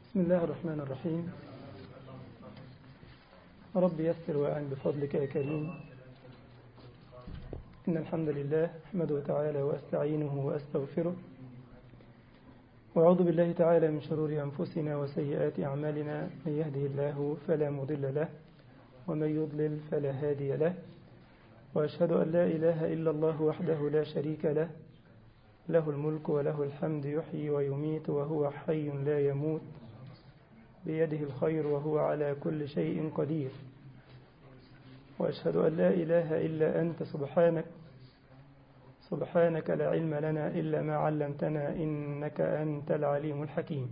بسم الله الرحمن الرحيم رب يسر وأعن بفضلك يا كريم إن الحمد لله أحمده تعالى وأستعينه وأستغفره وأعوذ بالله تعالى من شرور أنفسنا وسيئات أعمالنا من يهده الله فلا مضل له ومن يضلل فلا هادي له وأشهد أن لا إله إلا الله وحده لا شريك له له الملك وله الحمد يحيي ويميت وهو حي لا يموت بيده الخير وهو على كل شيء قدير وأشهد أن لا إله إلا أنت سبحانك سبحانك لا علم لنا إلا ما علمتنا إنك أنت العليم الحكيم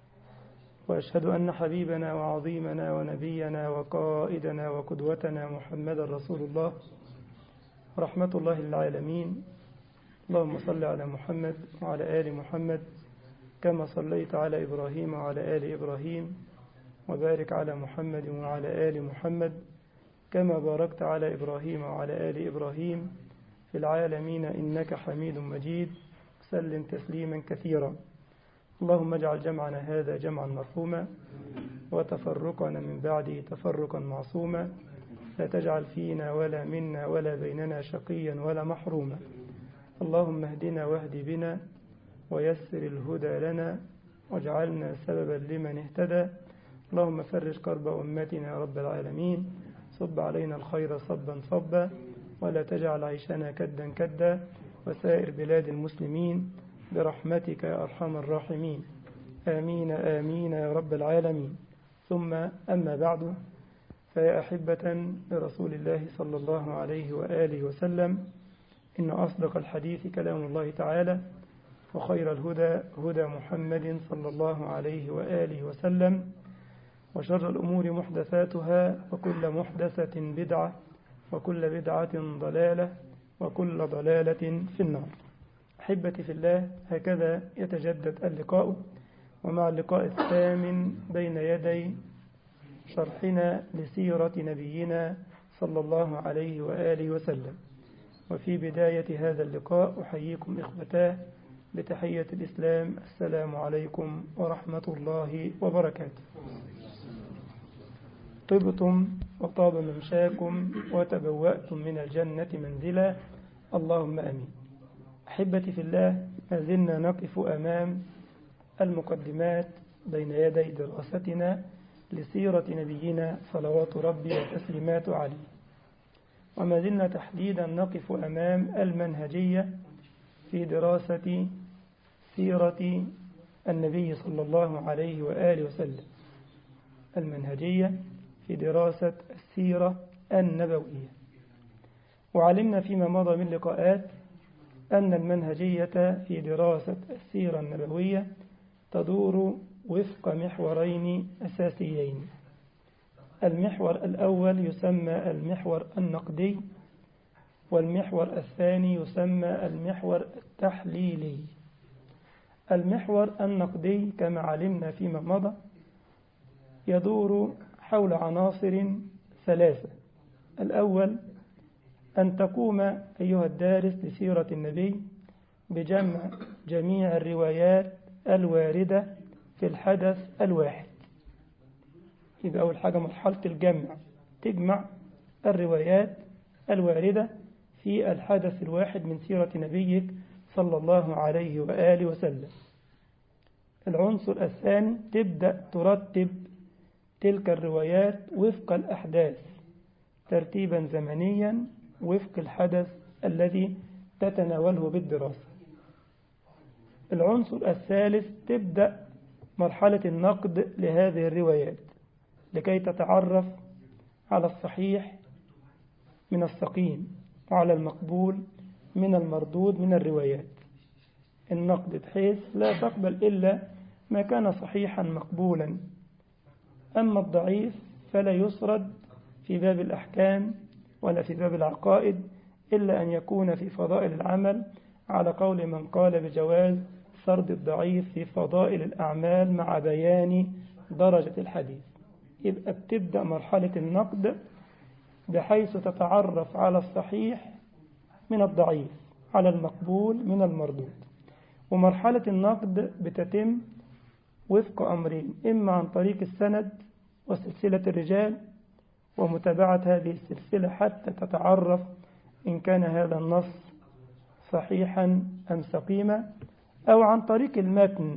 وأشهد أن حبيبنا وعظيمنا ونبينا وقائدنا وقدوتنا محمد رسول الله رحمة الله للعالمين اللهم صل على محمد وعلى آل محمد كما صليت على إبراهيم وعلى آل إبراهيم وبارك على محمد وعلى آل محمد كما باركت على إبراهيم وعلى آل إبراهيم في العالمين إنك حميد مجيد سلم تسليما كثيرا اللهم اجعل جمعنا هذا جمعا مرحوما وتفرقنا من بعده تفرقا معصوما لا تجعل فينا ولا منا ولا بيننا شقيا ولا محروما اللهم اهدنا واهد بنا ويسر الهدى لنا واجعلنا سببا لمن اهتدى اللهم فرج كرب أمتنا يا رب العالمين صب علينا الخير صبا صبا ولا تجعل عيشنا كدا كدا وسائر بلاد المسلمين برحمتك يا أرحم الراحمين آمين آمين يا رب العالمين ثم أما بعد فيا أحبة لرسول الله صلى الله عليه وآله وسلم إن أصدق الحديث كلام الله تعالى وخير الهدى هدى محمد صلى الله عليه وآله وسلم وشر الأمور محدثاتها وكل محدثة بدعة وكل بدعة ضلالة وكل ضلالة في النار أحبتي في الله هكذا يتجدد اللقاء ومع اللقاء الثامن بين يدي شرحنا لسيرة نبينا صلى الله عليه وآله وسلم وفي بداية هذا اللقاء أحييكم إخوتاه بتحية الإسلام السلام عليكم ورحمة الله وبركاته طبتم وطاب ممشاكم وتبوأتم من الجنة منزلا اللهم أمين أحبتي في الله ما زلنا نقف أمام المقدمات بين يدي دراستنا لسيرة نبينا صلوات ربي وتسليمات عليه وما زلنا تحديدا نقف أمام المنهجية في دراسة سيرة النبي صلى الله عليه وآله وسلم المنهجية في دراسة السيرة النبوية وعلمنا فيما مضى من لقاءات أن المنهجية في دراسة السيرة النبوية تدور وفق محورين أساسيين المحور الأول يسمى المحور النقدي والمحور الثاني يسمى المحور التحليلي المحور النقدي كما علمنا فيما مضى يدور حول عناصر ثلاثة الأول أن تقوم أيها الدارس لسيرة النبي بجمع جميع الروايات الواردة في الحدث الواحد يبقى أول حاجة مرحلة الجمع تجمع الروايات الواردة في الحدث الواحد من سيرة نبيك صلى الله عليه وآله وسلم العنصر الثاني تبدأ ترتب تلك الروايات وفق الأحداث ترتيبا زمنيا وفق الحدث الذي تتناوله بالدراسة العنصر الثالث تبدأ مرحلة النقد لهذه الروايات لكي تتعرف على الصحيح من السقيم وعلى المقبول من المردود من الروايات النقد بحيث لا تقبل إلا ما كان صحيحا مقبولا أما الضعيف فلا يسرد في باب الأحكام ولا في باب العقائد إلا أن يكون في فضائل العمل على قول من قال بجواز سرد الضعيف في فضائل الأعمال مع بيان درجة الحديث يبقى بتبدأ مرحلة النقد بحيث تتعرف على الصحيح من الضعيف على المقبول من المردود ومرحلة النقد بتتم وفق أمرين إما عن طريق السند وسلسلة الرجال ومتابعة هذه السلسلة حتى تتعرف إن كان هذا النص صحيحا أم سقيما أو عن طريق المتن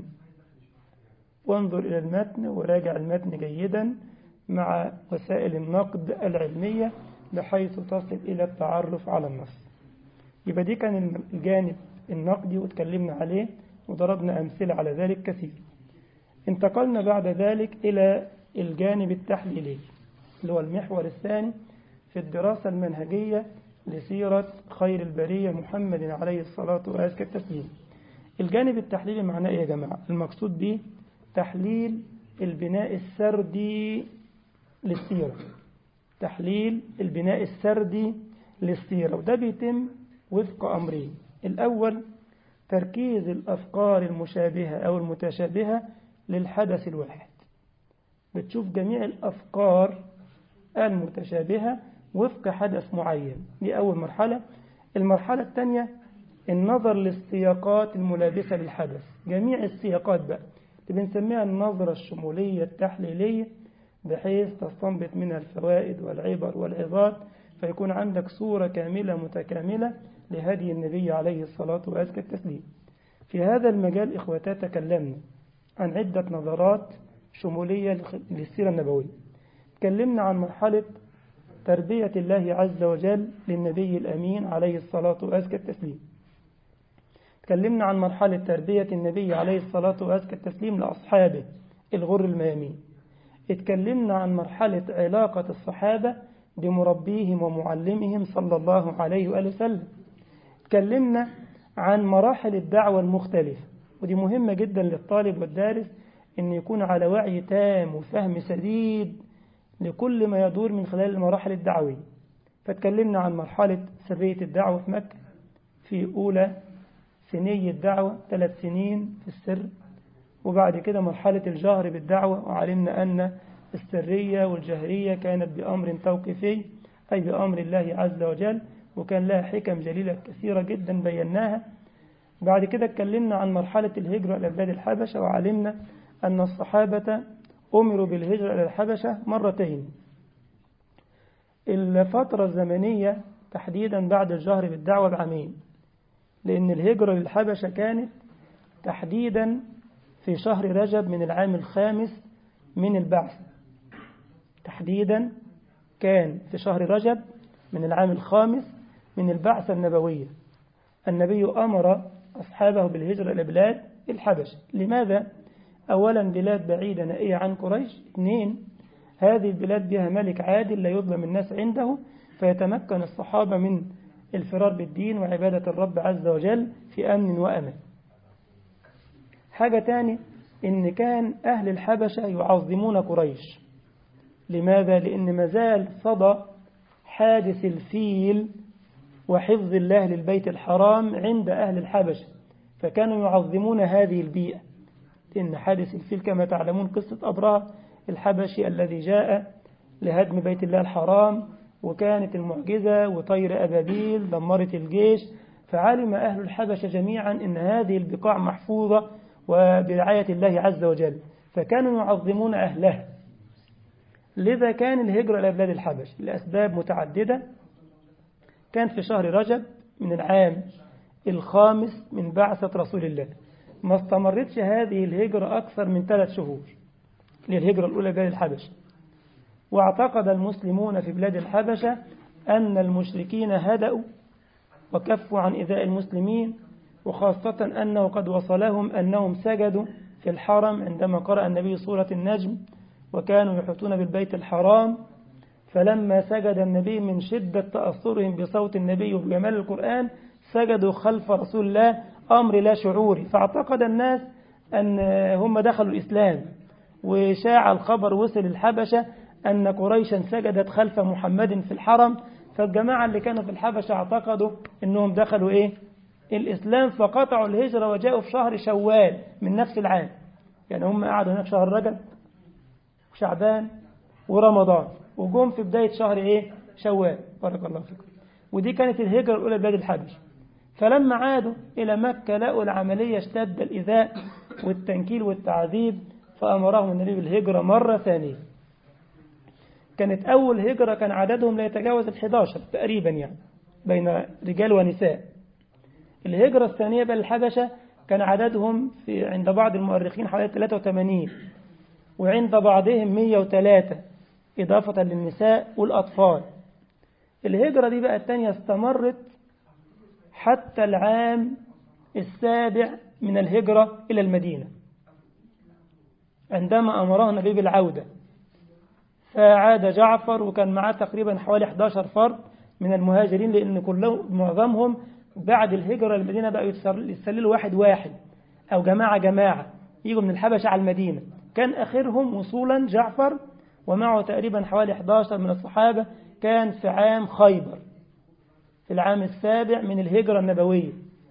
وانظر إلى المتن وراجع المتن جيدا مع وسائل النقد العلمية بحيث تصل إلى التعرف على النص يبقى دي كان الجانب النقدي وتكلمنا عليه وضربنا أمثلة على ذلك كثير انتقلنا بعد ذلك إلى الجانب التحليلي اللي هو المحور الثاني في الدراسة المنهجية لسيرة خير البرية محمد عليه الصلاة وأزكى التسليم الجانب التحليلي معناه إيه يا جماعة المقصود به تحليل البناء السردي للسيرة تحليل البناء السردي للسيرة وده بيتم وفق أمرين الأول تركيز الأفكار المشابهة أو المتشابهة للحدث الواحد بتشوف جميع الأفكار المتشابهة وفق حدث معين دي أول مرحلة المرحلة الثانية النظر للسياقات الملابسة للحدث جميع السياقات بقى اللي بنسميها النظرة الشمولية التحليلية بحيث تستنبط منها الفوائد والعبر والعظات فيكون عندك صورة كاملة متكاملة لهدي النبي عليه الصلاة وأزكى التسليم في هذا المجال إخوتا تكلمنا عن عدة نظرات شمولية للسيرة النبوية تكلمنا عن مرحلة تربية الله عز وجل للنبي الأمين عليه الصلاة وأزكى التسليم تكلمنا عن مرحلة تربية النبي عليه الصلاة وأزكى التسليم لأصحابه الغر الميامين اتكلمنا عن مرحلة علاقة الصحابة بمربيهم ومعلمهم صلى الله عليه وآله وسلم اتكلمنا عن مراحل الدعوة المختلفة ودي مهمة جدا للطالب والدارس أن يكون على وعي تام وفهم سديد لكل ما يدور من خلال المراحل الدعوية فتكلمنا عن مرحلة سرية الدعوة في مكة في أولى سني الدعوة ثلاث سنين في السر وبعد كده مرحلة الجهر بالدعوة وعلمنا أن السرية والجهرية كانت بأمر توقيفي أي بأمر الله عز وجل وكان لها حكم جليلة كثيرة جدا بيناها بعد كده اتكلمنا عن مرحلة الهجرة إلى بلاد الحبشة وعلمنا أن الصحابة أمروا بالهجرة إلى الحبشة مرتين الفترة الزمنية تحديدا بعد الجهر بالدعوة بعامين لأن الهجرة للحبشة كانت تحديدا في شهر رجب من العام الخامس من البعث تحديدا كان في شهر رجب من العام الخامس من البعثة النبوية النبي أمر أصحابه بالهجرة إلى بلاد الحبشة لماذا؟ أولا بلاد بعيدة نائية عن قريش اثنين هذه البلاد بها ملك عادل لا يظلم الناس عنده فيتمكن الصحابة من الفرار بالدين وعبادة الرب عز وجل في أمن وأمان حاجة تاني إن كان أهل الحبشة يعظمون قريش لماذا؟ لأن مازال صدى حادث الفيل وحفظ الله للبيت الحرام عند أهل الحبشة فكانوا يعظمون هذه البيئة إن حادث الفيل كما تعلمون قصة أبراه الحبشي الذي جاء لهدم بيت الله الحرام وكانت المعجزة وطير أبابيل دمرت الجيش فعلم أهل الحبشة جميعا أن هذه البقاع محفوظة وبرعاية الله عز وجل فكانوا يعظمون أهلها لذا كان الهجرة إلى بلاد الحبش لأسباب متعددة كان في شهر رجب من العام الخامس من بعثة رسول الله ما استمرتش هذه الهجرة أكثر من ثلاث شهور للهجرة الأولى بلاد الحبشة واعتقد المسلمون في بلاد الحبشة أن المشركين هدأوا وكفوا عن إذاء المسلمين وخاصة أنه قد وصلهم أنهم سجدوا في الحرم عندما قرأ النبي سورة النجم وكانوا يحيطون بالبيت الحرام فلما سجد النبي من شدة تأثرهم بصوت النبي وبجمال القرآن سجدوا خلف رسول الله أمر لا شعوري فاعتقد الناس أن هم دخلوا الإسلام وشاع الخبر وصل الحبشة أن قريشا سجدت خلف محمد في الحرم فالجماعة اللي كانوا في الحبشة اعتقدوا أنهم دخلوا إيه الإسلام فقطعوا الهجرة وجاءوا في شهر شوال من نفس العام يعني هم قعدوا هناك شهر رجب وشعبان ورمضان وجم في بداية شهر إيه شوال بارك الله فيكم ودي كانت الهجرة الأولى لبلاد الحبش فلما عادوا إلى مكة لقوا العملية اشتد الإذاء والتنكيل والتعذيب فأمرهم النبي بالهجرة مرة ثانية كانت أول هجرة كان عددهم لا يتجاوز الحداشر تقريبا يعني بين رجال ونساء الهجرة الثانية بل الحبشة كان عددهم في عند بعض المؤرخين حوالي 83 وعند بعضهم 103 إضافة للنساء والأطفال الهجرة دي بقى الثانية استمرت حتى العام السابع من الهجرة إلى المدينة عندما أمره النبي بالعودة فعاد جعفر وكان معاه تقريبا حوالي 11 فرد من المهاجرين لأن كلهم معظمهم بعد الهجرة للمدينة بقوا يتسللوا واحد واحد أو جماعة جماعة يجوا من الحبشة على المدينة كان آخرهم وصولا جعفر ومعه تقريبا حوالي 11 من الصحابة كان في عام خيبر في العام السابع من الهجرة النبوية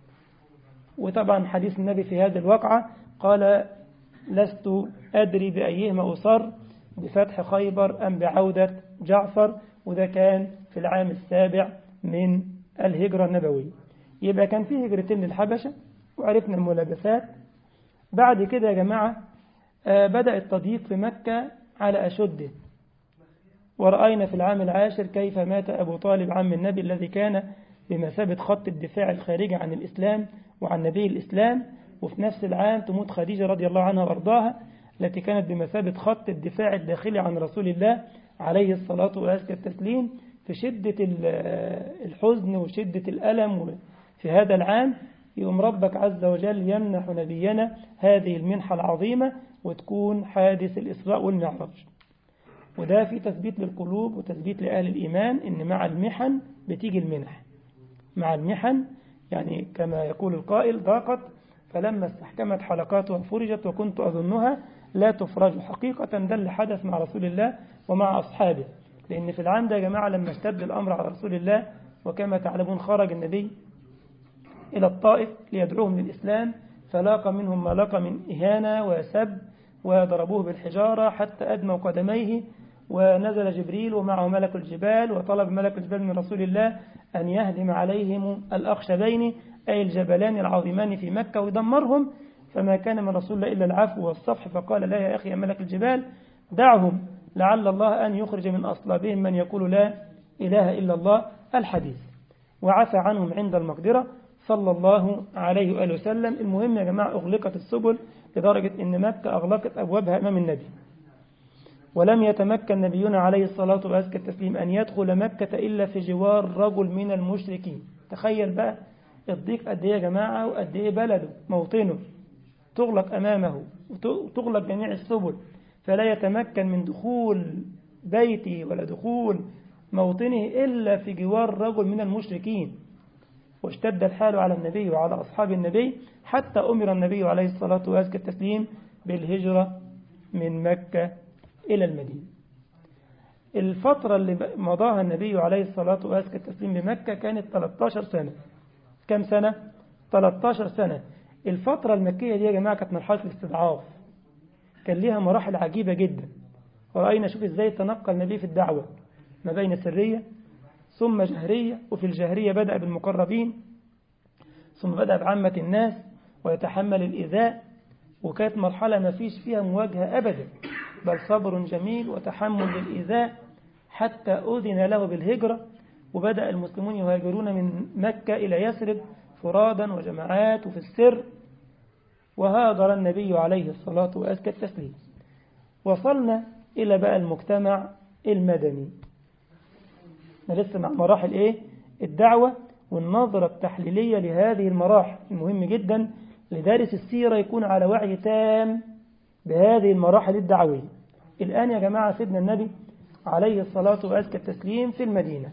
وطبعا حديث النبي في هذه الوقعة قال لست أدري بأيهما أصر بفتح خيبر أم بعودة جعفر وده كان في العام السابع من الهجرة النبوية يبقى كان في هجرتين للحبشة وعرفنا الملابسات بعد كده يا جماعة بدأ التضييق في مكة على أشده ورأينا في العام العاشر كيف مات أبو طالب عم النبي الذي كان بمثابة خط الدفاع الخارجي عن الإسلام وعن نبي الإسلام وفي نفس العام تموت خديجة رضي الله عنها وأرضاها التي كانت بمثابة خط الدفاع الداخلي عن رسول الله عليه الصلاة وأزكى التسليم في شدة الحزن وشدة الألم في هذا العام يوم ربك عز وجل يمنح نبينا هذه المنحة العظيمة وتكون حادث الإسراء والمعراج وده في تثبيت للقلوب وتثبيت لأهل الإيمان إن مع المحن بتيجي المنح مع المحن يعني كما يقول القائل ضاقت فلما استحكمت حلقاتها فرجت وكنت أظنها لا تفرج حقيقة ده اللي حدث مع رسول الله ومع أصحابه لأن في العام ده يا جماعة لما اشتد الأمر على رسول الله وكما تعلمون خرج النبي إلى الطائف ليدعوهم للإسلام فلاق منهم ما لاق من إهانة وسب وضربوه بالحجارة حتى أدموا قدميه ونزل جبريل ومعه ملك الجبال وطلب ملك الجبال من رسول الله أن يهدم عليهم الأخشبين أي الجبلان العظيمان في مكة ويدمرهم فما كان من رسول الله إلا العفو والصفح فقال لا يا أخي يا ملك الجبال دعهم لعل الله أن يخرج من أصلابهم من يقول لا إله إلا الله الحديث وعفى عنهم عند المقدرة صلى الله عليه وآله وسلم المهم يا جماعة أغلقت السبل لدرجة أن مكة أغلقت أبوابها أمام النبي ولم يتمكن نبينا عليه الصلاة وأزكى التسليم أن يدخل مكة إلا في جوار رجل من المشركين تخيل بقى الضيق قد إيه يا جماعة وقد إيه بلده موطنه تغلق أمامه وتغلق جميع السبل فلا يتمكن من دخول بيته ولا دخول موطنه إلا في جوار رجل من المشركين واشتد الحال على النبي وعلى أصحاب النبي حتى أمر النبي عليه الصلاة وأزكى التسليم بالهجرة من مكة إلى المدينة الفترة اللي مضاها النبي عليه الصلاة وأزكى التسليم بمكة كانت 13 سنة كم سنة؟ 13 سنة الفترة المكية دي يا جماعة كانت مرحلة الاستضعاف كان ليها مراحل عجيبة جدا ورأينا شوف ازاي تنقل النبي في الدعوة ما بين سرية ثم جهرية وفي الجهرية بدأ بالمقربين ثم بدأ بعامة الناس ويتحمل الإذاء وكانت مرحلة ما فيش فيها مواجهة أبدا بل صبر جميل وتحمل للإذاء حتى أذن له بالهجرة وبدأ المسلمون يهاجرون من مكة إلى يثرب فرادا وجماعات وفي السر وهاجر النبي عليه الصلاة وأزكى التسليم وصلنا إلى بقى المجتمع المدني احنا لسه مع مراحل إيه الدعوة والنظرة التحليلية لهذه المراحل المهم جدا لدارس السيرة يكون على وعي تام بهذه المراحل الدعوية الآن يا جماعة سيدنا النبي عليه الصلاة وأزكى التسليم في المدينة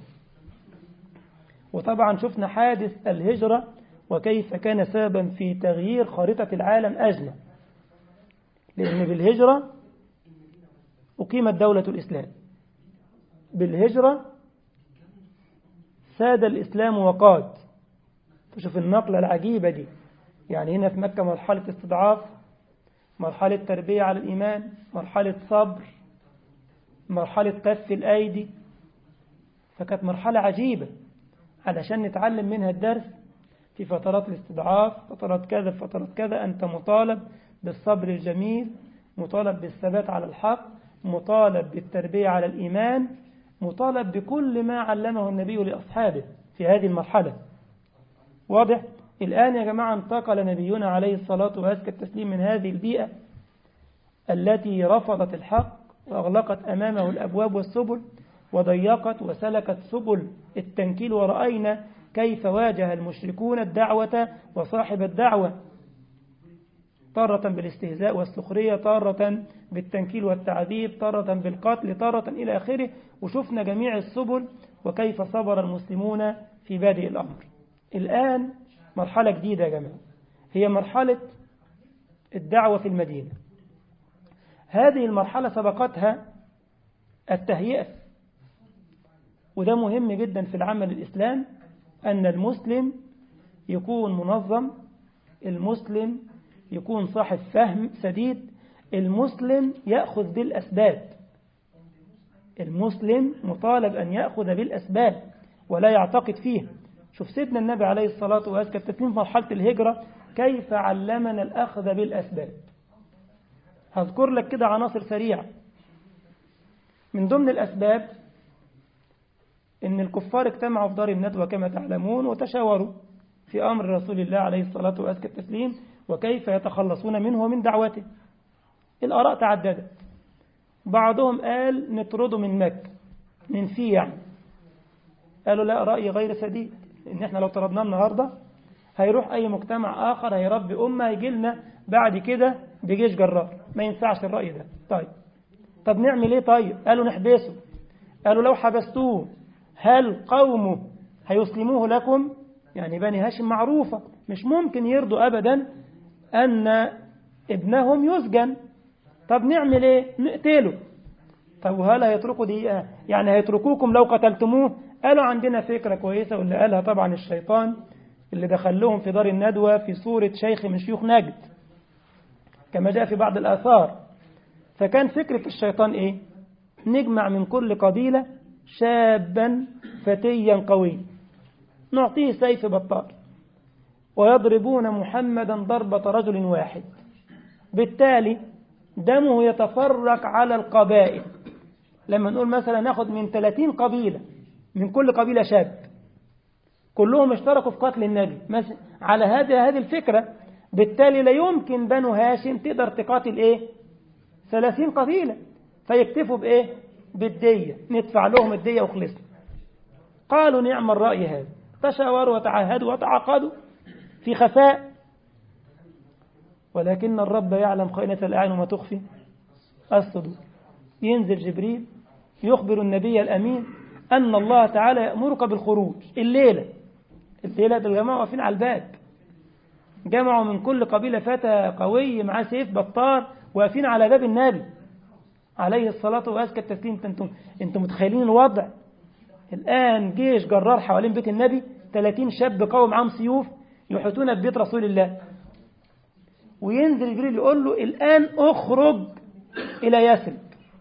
وطبعا شفنا حادث الهجرة وكيف كان سببا في تغيير خارطة العالم أجمع لأن بالهجرة أقيمت دولة الإسلام بالهجرة ساد الإسلام وقاد فشوف النقلة العجيبة دي يعني هنا في مكة مرحلة استضعاف مرحلة تربية على الإيمان مرحلة صبر مرحلة كف الأيدي فكانت مرحلة عجيبة علشان نتعلم منها الدرس في فترات الاستضعاف فترات كذا فترات كذا أنت مطالب بالصبر الجميل مطالب بالثبات على الحق مطالب بالتربية على الإيمان مطالب بكل ما علمه النبي لأصحابه في هذه المرحلة واضح؟ الآن يا جماعة انتقل نبينا عليه الصلاة وأزكى التسليم من هذه البيئة التي رفضت الحق وأغلقت أمامه الأبواب والسبل وضيقت وسلكت سبل التنكيل ورأينا كيف واجه المشركون الدعوة وصاحب الدعوة طارة بالاستهزاء والسخرية طارة بالتنكيل والتعذيب طارة بالقتل طارة إلى آخره وشفنا جميع السبل وكيف صبر المسلمون في بادئ الأمر الآن مرحلة جديدة يا جماعة هي مرحلة الدعوة في المدينة هذه المرحلة سبقتها التهيئة وده مهم جدا في العمل الإسلام أن المسلم يكون منظم المسلم يكون صاحب فهم سديد المسلم يأخذ بالأسباب المسلم مطالب أن يأخذ بالأسباب ولا يعتقد فيها شوف سيدنا النبي عليه الصلاة والسلام التسليم في مرحلة الهجرة كيف علمنا الأخذ بالأسباب هذكر لك كده عناصر سريعة من ضمن الأسباب إن الكفار اجتمعوا في دار الندوة كما تعلمون وتشاوروا في أمر رسول الله عليه الصلاة والسلام التسليم وكيف يتخلصون منه ومن دعوته الآراء تعددت بعضهم قال نطرده من مكة من فيه يعني قالوا لا رأي غير سديد إن إحنا لو طردناه النهاردة هيروح أي مجتمع آخر هيربي أمة هيجي لنا بعد كده بجيش جرار ما ينفعش الرأي ده طيب طب نعمل إيه طيب قالوا نحبسه قالوا لو حبستوه هل قومه هيسلموه لكم يعني بني هاشم معروفة مش ممكن يرضوا أبدا أن ابنهم يسجن طب نعمل ايه نقتله طب وهل هيتركوا دقيقة يعني هيتركوكم لو قتلتموه قالوا عندنا فكرة كويسة واللي قالها طبعا الشيطان اللي دخلهم في دار الندوة في صورة شيخ من شيوخ نجد كما جاء في بعض الآثار فكان فكرة الشيطان ايه نجمع من كل قبيلة شابا فتيا قويا نعطيه سيف بطال ويضربون محمدا ضربة رجل واحد بالتالي دمه يتفرق على القبائل لما نقول مثلا ناخد من 30 قبيلة من كل قبيلة شاب كلهم اشتركوا في قتل النبي على هذه هذه الفكرة بالتالي لا يمكن بنو هاشم تقدر تقاتل ايه 30 قبيلة فيكتفوا بايه بالدية ندفع لهم الدية وخلصنا قالوا نعم الرأي هذا تشاوروا وتعهدوا وتعاقدوا في خفاء ولكن الرب يعلم خائنة الأعين وما تخفي الصدور ينزل جبريل يخبر النبي الأمين أن الله تعالى يأمرك بالخروج الليلة الليلة الجماعة واقفين على الباب جمعوا من كل قبيلة فتى قوي معاه سيف بطار واقفين على باب النبي عليه الصلاة وأزكى التسليم انتم انتم متخيلين الوضع الآن جيش جرار حوالين بيت النبي 30 شاب قوي معاهم سيوف يحيطون ببيت رسول الله وينزل جبريل يقول له الآن اخرج إلى يثرب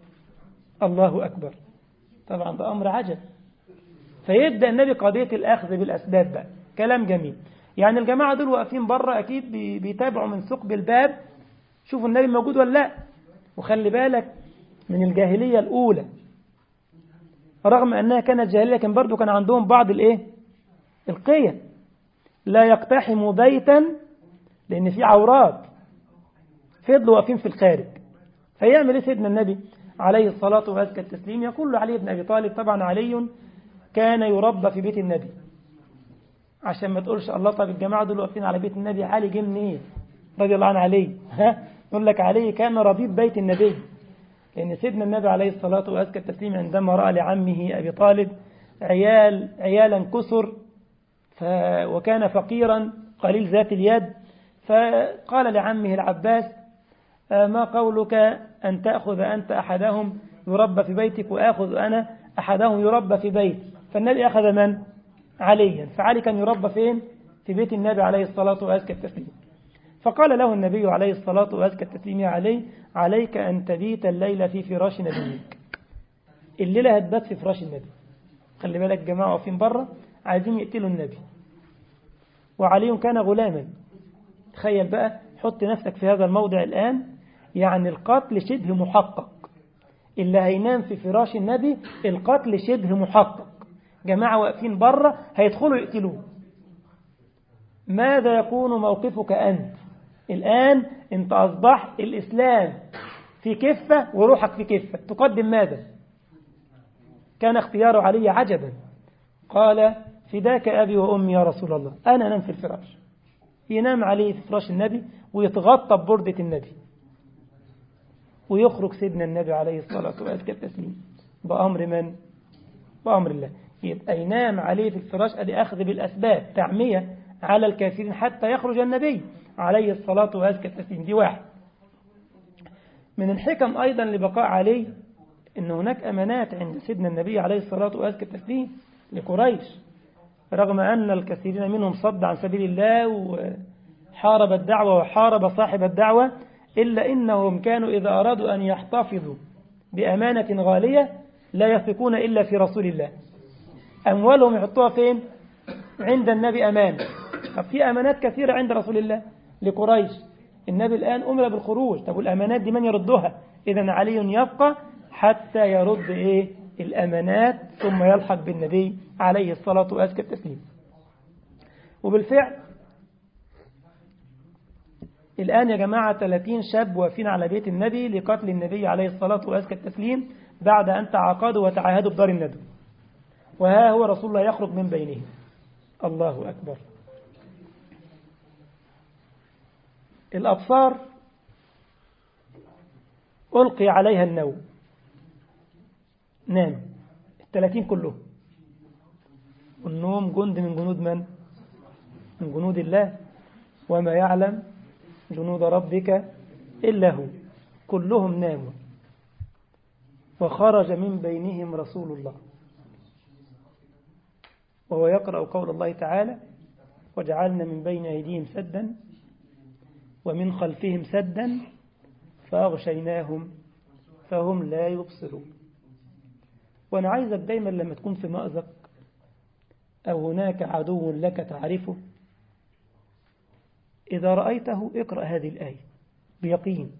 الله أكبر طبعا ده أمر عجب فيبدأ النبي قضية الأخذ بالأسباب بقى كلام جميل يعني الجماعة دول واقفين بره أكيد بيتابعوا من ثقب الباب شوفوا النبي موجود ولا لا وخلي بالك من الجاهلية الأولى رغم أنها كانت جاهلية لكن برضو كان عندهم بعض الإيه القيم لا يقتحموا بيتا لأن في عورات فضلوا واقفين في الخارج فيعمل ايه سيدنا النبي عليه الصلاة وأزكى التسليم يقول له علي بن أبي طالب طبعا علي كان يربى في بيت النبي عشان ما تقولش الله طب الجماعة دول واقفين على بيت النبي علي جه منين إيه؟ رضي الله عن علي ها يقول لك علي كان ربيب بيت النبي لأن سيدنا النبي عليه الصلاة وأزكى التسليم عندما رأى لعمه أبي طالب عيال عيالا كسر ف وكان فقيرا قليل ذات اليد فقال لعمه العباس ما قولك أن تأخذ أنت أحدهم يربى في بيتك وآخذ أنا أحدهم يربى في بيتي فالنبي أخذ من؟ عليا فعلي كان يربى فين؟ في بيت النبي عليه الصلاة وأزكى التسليم فقال له النبي عليه الصلاة وأزكى التسليم يا علي عليك أن تبيت الليلة في فراش نبيك الليلة هتبات في فراش النبي خلي بالك جماعة واقفين بره عايزين يقتلوا النبي وعلي كان غلاما تخيل بقى حط نفسك في هذا الموضع الآن يعني القتل شبه محقق اللي هينام في فراش النبي القتل شبه محقق جماعة واقفين بره هيدخلوا يقتلوه ماذا يكون موقفك أنت الآن أنت أصبحت الإسلام في كفة وروحك في كفة تقدم ماذا كان اختيار علي عجبا قال فداك أبي وأمي يا رسول الله أنا أنام في الفراش ينام عليه في فراش النبي ويتغطى ببردة النبي ويخرج سيدنا النبي عليه الصلاة وأزكى التسليم بأمر من؟ بأمر الله يبقى ينام عليه في الفراش أدي أخذ بالأسباب تعمية على الكافرين حتى يخرج النبي عليه الصلاة وأزكى التسليم دي واحد من الحكم أيضا لبقاء علي أن هناك أمانات عند سيدنا النبي عليه الصلاة وأزكى التسليم لقريش رغم أن الكثيرين منهم صد عن سبيل الله وحارب الدعوة وحارب صاحب الدعوة إلا إنهم كانوا إذا أرادوا أن يحتفظوا بأمانة غالية لا يثقون إلا في رسول الله أموالهم يحطوها فين عند النبي أمان طب في أمانات كثيرة عند رسول الله لقريش النبي الآن أمر بالخروج طب والأمانات دي من يردها إذا علي يبقى حتى يرد إيه الأمانات ثم يلحق بالنبي عليه الصلاة وأزكى التسليم وبالفعل الآن يا جماعة 30 شاب واقفين على بيت النبي لقتل النبي عليه الصلاة وأزكى التسليم بعد أن تعاقدوا وتعاهدوا بدار الندو وها هو رسول الله يخرج من بينهم الله أكبر الأبصار ألقي عليها النوم نام الثلاثين كلهم والنوم جند من جنود من من جنود الله وما يعلم جنود ربك إلا هو كلهم ناموا وخرج من بينهم رسول الله وهو يقرأ قول الله تعالى وجعلنا من بين أيديهم سدا ومن خلفهم سدا فأغشيناهم فهم لا يبصرون وأنا عايزك دايما لما تكون في مأزق أو هناك عدو لك تعرفه إذا رأيته اقرأ هذه الآية بيقين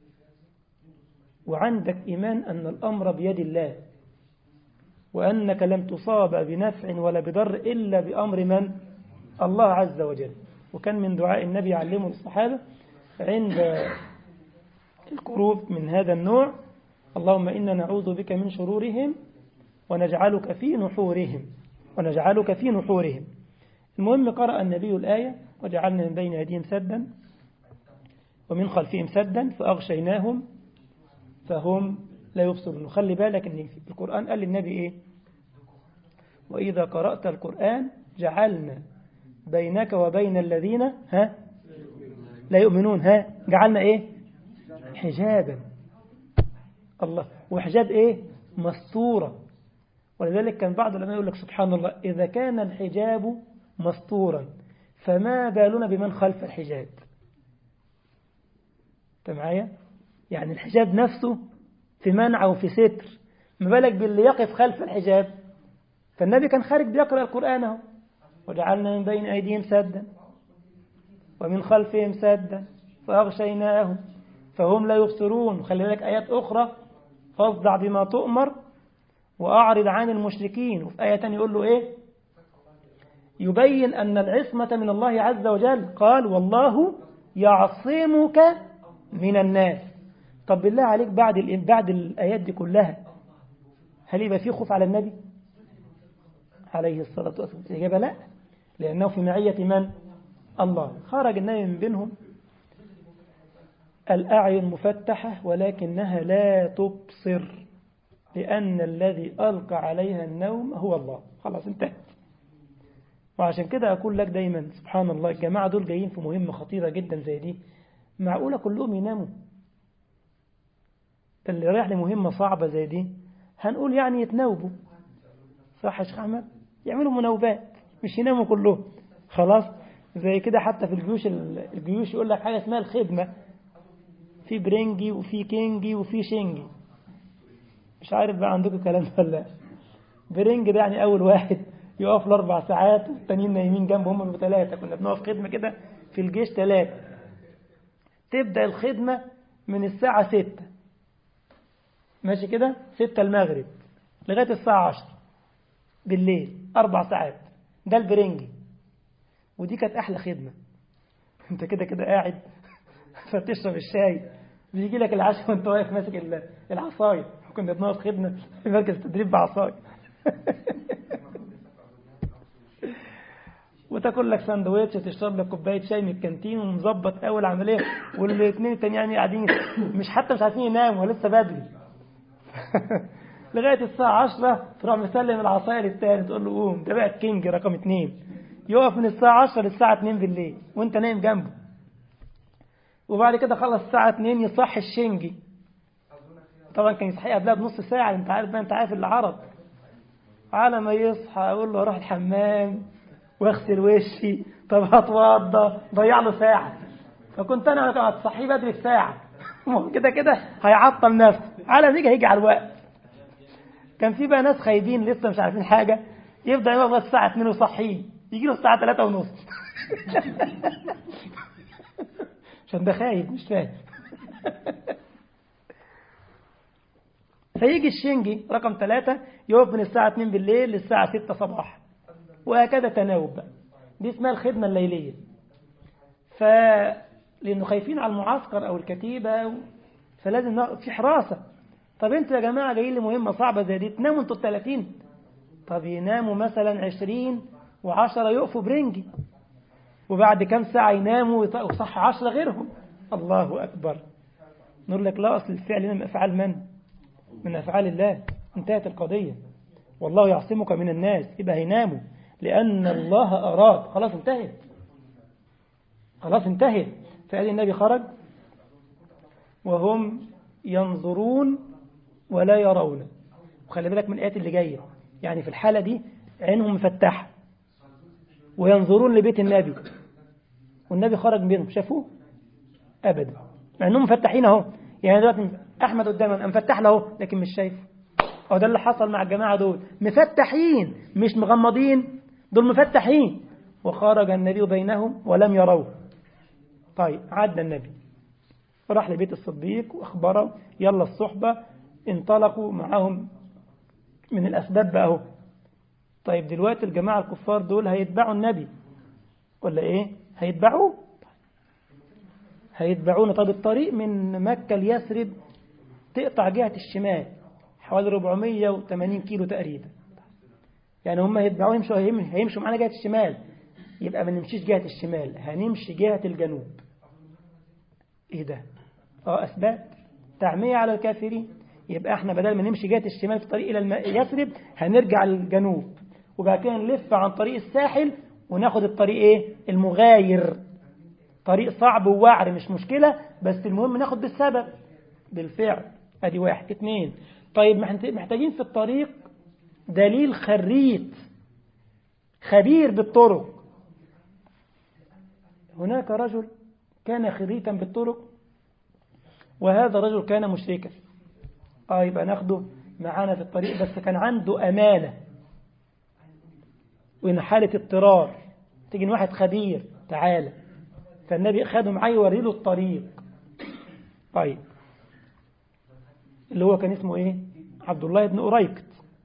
وعندك إيمان أن الأمر بيد الله وأنك لم تصاب بنفع ولا بضر إلا بأمر من الله عز وجل وكان من دعاء النبي علمه الصحابة عند الكروب من هذا النوع اللهم إنا نعوذ بك من شرورهم ونجعلك في نحورهم ونجعلك في نحورهم المهم قرأ النبي الآية وجعلنا من بين أيديهم سدا ومن خلفهم سدا فأغشيناهم فهم لا يبصرون وخلي بالك ان في القرآن قال للنبي ايه وإذا قرأت القرآن جعلنا بينك وبين الذين ها لا يؤمنون ها جعلنا ايه حجابا الله وحجاب ايه مستورة ولذلك كان بعض العلماء يقول لك سبحان الله إذا كان الحجاب مستورا فما بالنا بمن خلف الحجاب انت معايا يعني الحجاب نفسه في منع وفي ستر ما بالك باللي يقف خلف الحجاب فالنبي كان خارج بيقرأ القرآن اهو وجعلنا من بين أيديهم سدا ومن خلفهم سدا فأغشيناهم فهم لا يبصرون خلي بالك آيات أخرى فاصدع بما تؤمر وأعرض عن المشركين وفي آية تانية يقول له إيه يبين أن العصمة من الله عز وجل قال والله يعصمك من الناس طب بالله عليك بعد بعد الآيات دي كلها هل يبقى في خوف على النبي عليه الصلاة والسلام الإجابة لا لأنه في معية من الله خرج النبي من بينهم الأعين مفتحة ولكنها لا تبصر لأن الذي ألقى عليها النوم هو الله خلاص انتهت وعشان كده أقول لك دايما سبحان الله الجماعة دول جايين في مهمة خطيرة جدا زي دي معقولة كلهم يناموا اللي رايح لمهمة صعبة زي دي هنقول يعني يتناوبوا صح يا شيخ أحمد يعملوا مناوبات مش يناموا كلهم خلاص زي كده حتى في الجيوش الجيوش يقول لك حاجة اسمها الخدمة في برنجي وفي كينجي وفي شنجي مش عارف بقى عندكم كلام ولا برنج ده يعني أول واحد يقف لأربع ساعات والتانيين نايمين جنبه هم ثلاثة كنا بنقف خدمة كده في الجيش ثلاثة تبدأ الخدمة من الساعة ستة ماشي كده ستة المغرب لغاية الساعة عشر بالليل أربع ساعات ده البرنجي ودي كانت أحلى خدمة أنت كده كده قاعد فتشرب الشاي بيجي لك العشاء وأنت واقف ماسك العصاية كنا بنقف خدمة في مركز تدريب بعصاية وتاكل لك سندوتش وتشرب لك كوبايه شاي من الكانتين ومظبط اول عمليه والاثنين التانيين قاعدين مش حتى مش عارفين يناموا لسه بدري لغايه الساعه 10 تروح مسلم العصايه للتاني تقول له قوم ده بقى الكينج رقم اثنين يقف من الساعه 10 للساعه 2 بالليل وانت نايم جنبه وبعد كده خلص الساعه 2 يصحي الشنجي طبعا كان يصحي قبلها بنص ساعه انت عارف بقى انت عارف اللي عرض على ما يصحى اقول له اروح الحمام واغسل وشي طب هتوضى ضيع له ساعة فكنت انا هتصحيه بدري بساعة كده كده هيعطل نفسه على ما يجي هيجي على الوقت كان في بقى ناس خايبين لسه مش عارفين حاجة يبدأ يقف لغاية الساعة 2 ويصحيه يجي له الساعة 3 ونص عشان ده خايب مش فاهم فيجي الشنجي رقم ثلاثة يقف من الساعة 2 بالليل للساعة 6 صباحا وهكذا تناوب بقى دي اسمها الخدمة الليلية ف لأنه خايفين على المعسكر أو الكتيبة فلازم في حراسة طب انتوا يا جماعة جايين لي مهمة صعبة زي دي تناموا انتوا الثلاثين طب يناموا مثلا عشرين وعشرة يقفوا برنجي وبعد كم ساعة يناموا وصح عشرة غيرهم الله أكبر نقول لك لا أصل الفعل من أفعال من؟ من أفعال الله انتهت القضية والله يعصمك من الناس يبقى هيناموا لأن الله أراد خلاص انتهت خلاص انتهت فقال النبي خرج وهم ينظرون ولا يرون وخلي بالك من الآيات اللي جاية يعني في الحالة دي عينهم مفتحة وينظرون لبيت النبي والنبي خرج بينهم شافوه أبدا مع أنهم مفتحين أهو يعني دلوقتي أحمد قدامنا مفتح له لكن مش شايفه أو ده اللي حصل مع الجماعة دول مفتحين مش مغمضين دول مفتحين وخرج النبي بينهم ولم يروه طيب عدى النبي راح لبيت الصديق وأخبره يلا الصحبة انطلقوا معهم من الأسباب بقى اهو طيب دلوقتي الجماعة الكفار دول هيتبعوا النبي ولا ايه هيتبعوه هيتبعونا طب الطريق من مكة ليثرب تقطع جهة الشمال حوالي 480 كيلو تقريبا يعني هم هيتبعوه يمشوا هيمشوا معانا جهة الشمال يبقى ما نمشيش جهة الشمال هنمشي جهة الجنوب ايه ده اه اسباب تعمية على الكافرين يبقى احنا بدل ما نمشي جهة الشمال في الطريق الى الم... يثرب هنرجع للجنوب وبعد كده نلف عن طريق الساحل وناخد الطريق ايه المغاير طريق صعب ووعر مش مشكلة بس المهم ناخد بالسبب بالفعل ادي واحد اتنين طيب محتاجين في الطريق دليل خريط خبير بالطرق هناك رجل كان خريطا بالطرق وهذا الرجل كان مشركا اه يبقى ناخده معانا في الطريق بس كان عنده أمانة وإن حالة اضطرار تيجي واحد خبير تعالى فالنبي خده معاه يوري له الطريق طيب اللي هو كان اسمه ايه عبد الله بن أريكت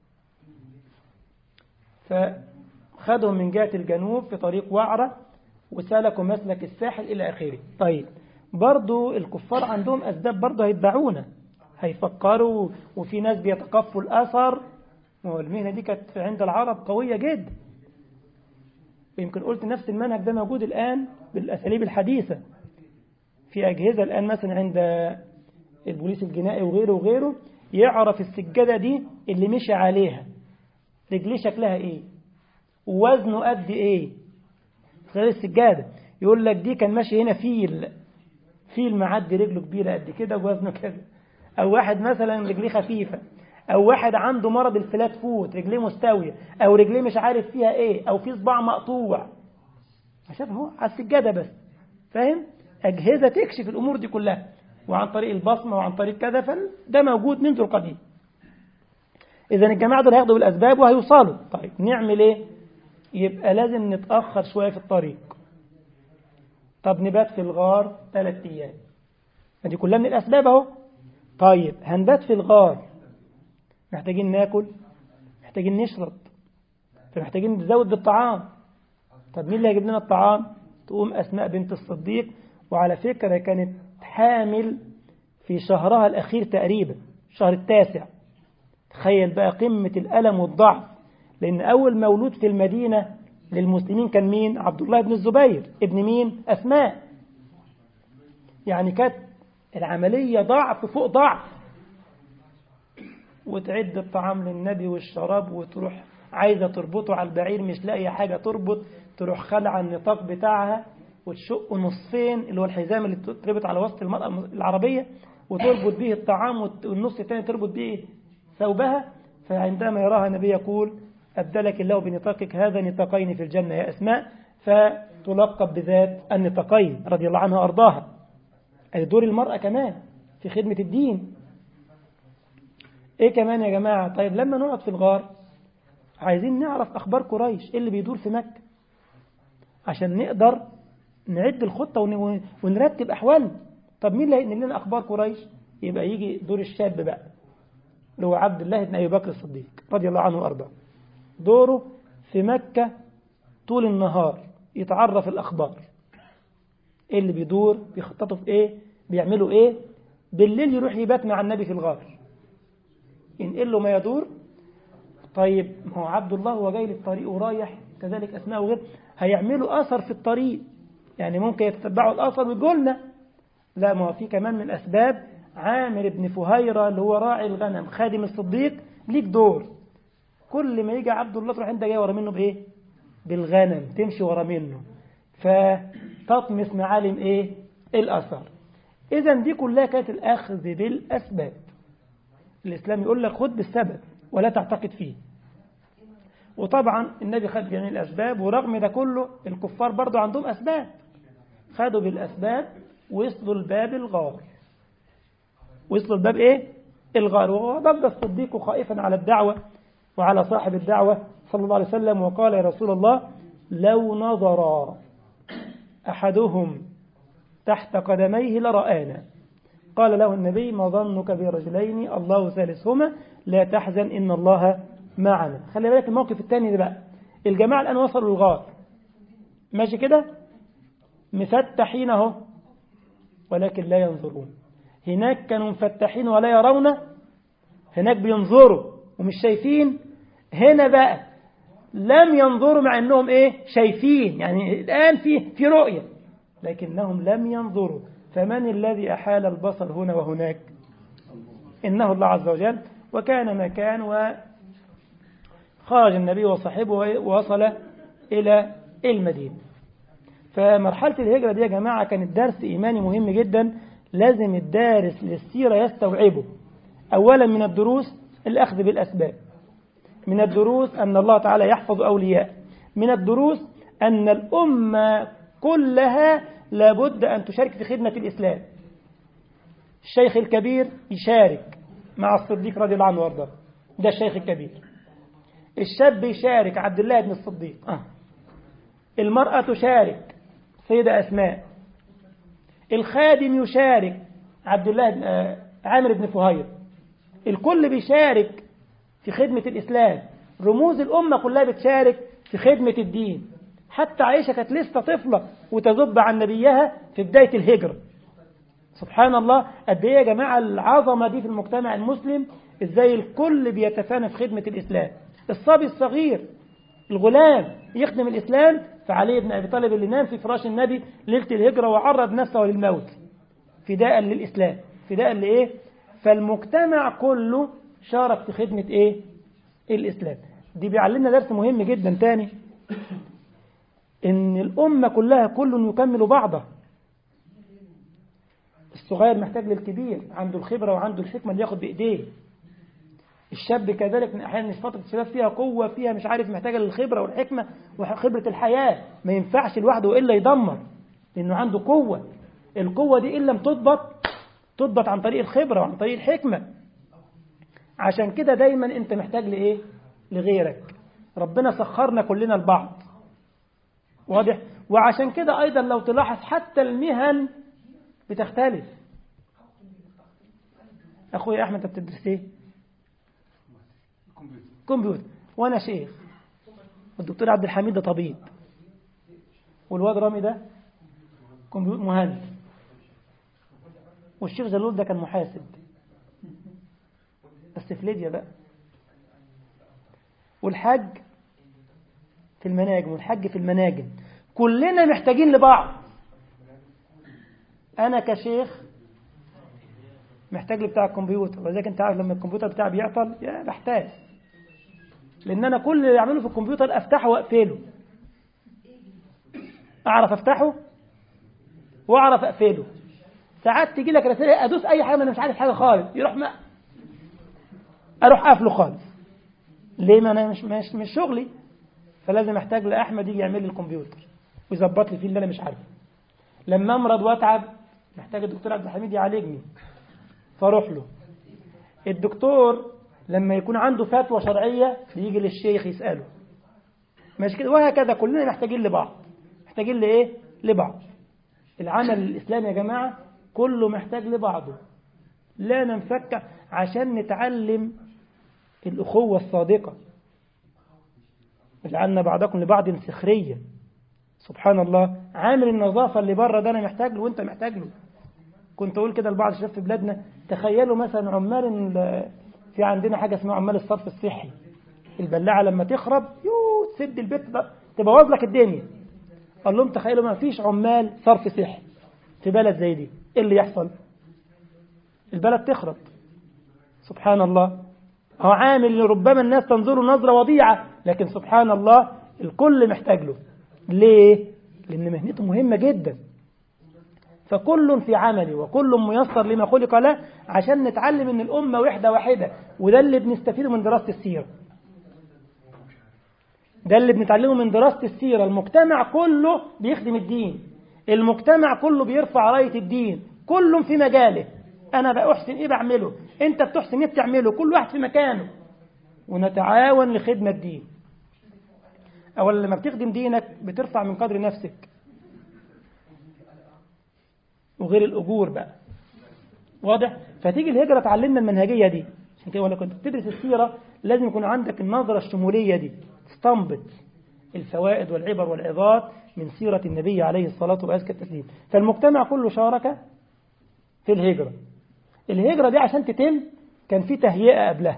فخدهم من جهة الجنوب في طريق وعرة وسلكوا مسلك الساحل إلى آخره طيب برضو الكفار عندهم أسباب برضو هيتبعونا هيفكروا وفي ناس بيتقفوا الأثر والمهنة دي كانت عند العرب قوية جدا ويمكن قلت نفس المنهج ده موجود الآن بالأساليب الحديثة في أجهزة الآن مثلا عند البوليس الجنائي وغيره وغيره يعرف السجادة دي اللي مشي عليها رجليه شكلها ايه ووزنه قد ايه خلال السجادة يقول لك دي كان ماشي هنا فيل فيل معدي رجله كبيرة قد كده ووزنه كذا أو واحد مثلا رجليه خفيفة أو واحد عنده مرض الفلات فوت رجليه مستوية أو رجليه مش عارف فيها إيه أو في صباع مقطوع عشان هو على السجادة بس فاهم أجهزة تكشف الأمور دي كلها وعن طريق البصمة وعن طريق كذا فده موجود منذ القديم إذا الجماعة دول هياخدوا بالأسباب وهيوصلوا طيب نعمل إيه يبقى لازم نتأخر شوية في الطريق طب نبات في الغار ثلاث أيام دي كلها من الأسباب أهو طيب هنبات في الغار محتاجين ناكل محتاجين نشرب فمحتاجين نزود بالطعام طب مين اللي هيجيب لنا الطعام تقوم أسماء بنت الصديق وعلى فكرة كانت حامل في شهرها الأخير تقريبا الشهر التاسع تخيل بقى قمة الألم والضعف لأن أول مولود في المدينة للمسلمين كان مين عبد الله بن الزبير ابن مين أسماء يعني كانت العملية ضعف فوق ضعف وتعد الطعام للنبي والشراب وتروح عايزة تربطه على البعير مش لاقية حاجة تربط تروح خلع النطاق بتاعها وتشقه نصفين اللي هو الحزام اللي تربط على وسط المرأة العربية وتربط به الطعام والنص الثاني تربط به ثوبها فعندما يراها النبي يقول أبدلك الله بنطاقك هذا نطاقين في الجنة يا أسماء فتلقب بذات النطاقين رضي الله عنها وأرضاها أي دور المرأة كمان في خدمة الدين إيه كمان يا جماعة طيب لما نقعد في الغار عايزين نعرف أخبار قريش إيه اللي بيدور في مكة عشان نقدر نعد الخطة ونرتب أحوالنا طب مين اللي هينقل لنا أخبار قريش يبقى يجي دور الشاب بقى اللي هو عبد الله بن أبي بكر الصديق رضي الله عنه وأرضاه دوره في مكة طول النهار يتعرف الأخبار إيه اللي بيدور بيخططوا في إيه بيعملوا إيه بالليل يروح يبات مع النبي في الغار ينقل له ما يدور طيب ما هو عبد الله هو جاي للطريق ورايح كذلك أسماء وغير هيعملوا أثر في الطريق يعني ممكن يتتبعوا الأثر ويقولوا لنا لا ما هو في كمان من أسباب عامر بن فهيرة اللي هو راعي الغنم خادم الصديق ليك دور كل ما يجي عبد الله تروح انت جاي ورا منه بايه بالغنم تمشي ورا منه فتطمس معالم ايه الاثر اذا دي كلها كانت الاخذ بالاسباب الاسلام يقول لك خد بالسبب ولا تعتقد فيه وطبعا النبي خد جميع الاسباب ورغم ده كله الكفار برضو عندهم اسباب خدوا بالاسباب وصلوا الباب الغار وصلوا الباب ايه الغار وهو ضج الصديق خائفا على الدعوه وعلى صاحب الدعوة صلى الله عليه وسلم وقال يا رسول الله لو نظر أحدهم تحت قدميه لرآنا قال له النبي ما ظنك برجلين الله ثالثهما لا تحزن إن الله معنا خلي بالك الموقف الثاني ده بقى الجماعة الآن وصلوا الغار ماشي كده مفتحين اهو ولكن لا ينظرون هناك كانوا مفتحين ولا يرون هناك بينظروا ومش شايفين هنا بقى لم ينظروا مع انهم ايه شايفين يعني الان في في رؤيه لكنهم لم ينظروا فمن الذي احال البصر هنا وهناك انه الله عز وجل وكان مكان وخرج النبي وصاحبه ووصل الى المدينه فمرحله الهجره دي يا جماعه كانت درس ايماني مهم جدا لازم الدارس للسيره يستوعبه اولا من الدروس الأخذ بالأسباب من الدروس أن الله تعالى يحفظ أولياء من الدروس أن الأمة كلها لابد أن تشارك في خدمة الإسلام الشيخ الكبير يشارك مع الصديق رضي الله عنه وارضاه ده الشيخ الكبير الشاب يشارك عبد الله بن الصديق آه. المرأة تشارك سيدة أسماء الخادم يشارك عبد الله بن آه عامر بن فهير الكل بيشارك في خدمة الإسلام رموز الأمة كلها بتشارك في خدمة الدين حتى عائشة كانت لسه طفلة وتذب عن نبيها في بداية الهجرة سبحان الله قد ايه يا جماعة العظمة دي في المجتمع المسلم ازاي الكل بيتفانى في خدمة الإسلام الصبي الصغير الغلام يخدم الإسلام فعلي بن أبي طالب اللي نام في فراش النبي ليلة الهجرة وعرض نفسه للموت فداء للإسلام فداء لإيه فالمجتمع كله شارك في خدمة إيه الإسلام دي بيعلمنا درس مهم جدا تاني إن الأمة كلها كل يكمل بعضه الصغير محتاج للكبير عنده الخبرة وعنده الحكمة اللي ياخد بإيديه الشاب كذلك من أحيانا فترة الشباب فيها قوة فيها مش عارف محتاجة للخبرة والحكمة وخبرة الحياة ما ينفعش لوحده وإلا يدمر لأنه عنده قوة القوة دي إن لم تضبط تضبط عن طريق الخبرة وعن طريق الحكمة عشان كده دايما أنت محتاج لإيه لغيرك ربنا سخرنا كلنا البعض واضح وعشان كده أيضا لو تلاحظ حتى المهن بتختلف أخويا أحمد أنت بتدرس إيه؟ كمبيوتر وأنا شيخ والدكتور عبد الحميد ده طبيب والواد رامي ده كمبيوتر مهندس والشيخ جلول ده كان محاسب بس في ليبيا بقى والحج في المناجم والحج في المناجم كلنا محتاجين لبعض أنا كشيخ محتاج لي بتاع الكمبيوتر ولذلك أنت عارف لما الكمبيوتر بتاعي بيعطل يا بحتاج لأن أنا كل اللي أعمله في الكمبيوتر أفتحه وأقفله أعرف أفتحه وأعرف أقفله ساعات تيجي لك رسائل أدوس أي حاجة ما أنا مش عارف حاجة خالص يروح ما أروح قافله خالص ليه ما أنا مش مش, مش شغلي فلازم أحتاج لأحمد يجي يعمل لي الكمبيوتر ويظبط لي فيه اللي أنا مش عارفه لما أمرض وأتعب محتاج الدكتور عبد الحميد يعالجني فاروح له الدكتور لما يكون عنده فتوى شرعية بيجي للشيخ يسأله ماشي كده وهكذا كلنا محتاجين لبعض محتاجين لإيه لبعض العمل الإسلامي يا جماعة كله محتاج لبعضه لا ننفك عشان نتعلم الأخوة الصادقة اجعلنا بعضكم لبعض سخريا سبحان الله عامل النظافة اللي بره ده أنا محتاج له وأنت محتاج له كنت أقول كده لبعض الشباب في بلادنا تخيلوا مثلا عمال في عندنا حاجة اسمها عمال الصرف الصحي البلاعة لما تخرب يو تسد البيت ده تبوظ لك الدنيا قال لهم تخيلوا ما فيش عمال صرف صحي في بلد زي دي ايه اللي يحصل البلد تخرب سبحان الله هو عامل ربما الناس تنظر نظرة وضيعة لكن سبحان الله الكل محتاج له ليه لأن مهنته مهمة جدا فكل في عمله وكل ميسر لما خلق له عشان نتعلم ان الأمة وحدة واحدة وده اللي بنستفيده من دراسة السيرة ده اللي بنتعلمه من دراسة السيرة المجتمع كله بيخدم الدين المجتمع كله بيرفع راية الدين كل في مجاله أنا بأحسن إيه بعمله أنت بتحسن إيه بتعمله كل واحد في مكانه ونتعاون لخدمة الدين أولا لما بتخدم دينك بترفع من قدر نفسك وغير الأجور بقى واضح فتيجي الهجرة تعلمنا المنهجية دي عشان كده ولا كنت بتدرس السيرة لازم يكون عندك النظرة الشمولية دي تستنبط الفوائد والعبر والعظات من سيرة النبي عليه الصلاة وأزكى التسليم فالمجتمع كله شارك في الهجرة الهجرة دي عشان تتم كان في تهيئة قبلها